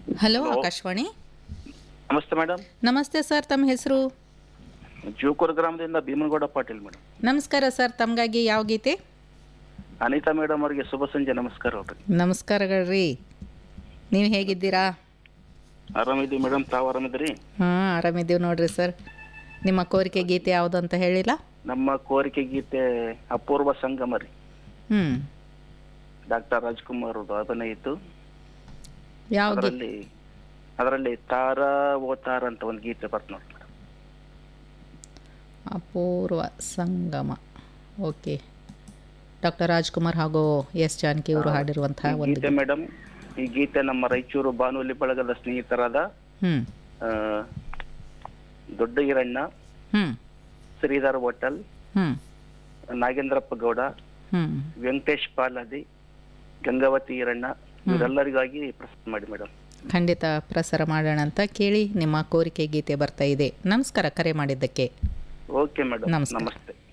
Hello Akashvani ನಮಸ್ತೆ madam ನಮಸ್ತೆ sir ತಮ್ಮ ಹೆಸರು ಜೂಕೂರು ಗ್ರಾಮದಿಂದ ಭೀಮನಗೌಡ ಪಾಟೀಲ್ ಮೇಡಮ್ ನಮಸ್ಕಾರ ಸರ್ ತಮಗಾಗಿ ಯಾವ ಗೀತೆ ಅನಿತಾ ಮೇಡಮ್ ಅವರಿಗೆ ಶುಭ ಸಂಜೆ ನಮಸ್ಕಾರ ಅವ್ರಿ ನಮಸ್ಕಾರಗಳ್ರಿ ನೀವು ಹೇಗಿದ್ದೀರಾ ಆರಾಮಿದ್ದೀವಿ ಮೇಡಮ್ ತಾವು ಆರಾಮಿದ್ರಿ ಹಾಂ ಆರಾಮಿದ್ದೀವಿ ನೋಡ್ರಿ ಸರ್ ನಿಮ್ಮ ಕೋರಿಕೆ ಗೀತೆ ಯಾವುದು ಅಂತ ಹೇಳಿಲ್ಲ ನಮ್ಮ ಕೋರಿಕೆ ಗೀತೆ ಅಪೂರ್ವ ಸಂಗಮ ರೀ ಹ್ಞೂ ಡಾಕ್ಟರ್ ರಾಜ್ಕುಮಾರ್ ಅವ್ರದ್ದು ಅಭಿನಯ ಇತ್ತು ಯಾವ ಗೀತೆ ಅದರಲ್ಲಿ ಅದರಲ್ಲಿ ತಾರ ಓ ತಾರ ಅಂತ ಒಂದು ಗೀತೆ ಬರ್ತ ನೋಡಿ madam Apoorva Sangama okay doctor Rajkumar ಹಾಗೂ ಎಸ್ ಜಾನಕಿ ಅವರು ಹಾಡಿರುವಂತಹ ಈ ಒಂದು ಗೀತೆ ಮೇಡಮ್ ಈ ಗೀತೆ ನಮ್ಮ ರಾಯಚೂರು ಬಾನುಲಿ ಬಳಗದ ಸ್ನೇಹಿತರಾದ ಹ್ಞೂ ಆ, ದೊಡ್ಡ ಹಿರಣ್ಣ ಹ್ಞೂ ಶ್ರೀಧರ್ ಹೋಟೆಲ್ ಹ್ಞೂ ನಾಗೇಂದ್ರಪ್ಪ ಗೌಡ ಹ್ಞೂ ವೆಂಕಟೇಶ್ ಪಾಲಾದಿ ಗಂಗಾವತಿ ಈರಣ್ಣ ಇವರೆಲ್ಲರಿಗಾಗಿ ಪ್ರಸಾರ ಮಾಡಿ ಮೇಡಮ್ ಖಂಡಿತ ಪ್ರಸಾರ ಮಾಡೋಣ ಅಂತ ಕೇಳಿ ನಿಮ್ಮ ಕೋರಿಕೆ ಗೀತೆ ಬರ್ತಾ ಇದೆ ನಮಸ್ಕಾರ ಕರೆ ಮಾಡಿದ್ದಕ್ಕೆ ಓಕೆ ಮೇಡಮ್ ನಮಸ್ಕಾರ. ನಮಸ್ತೆ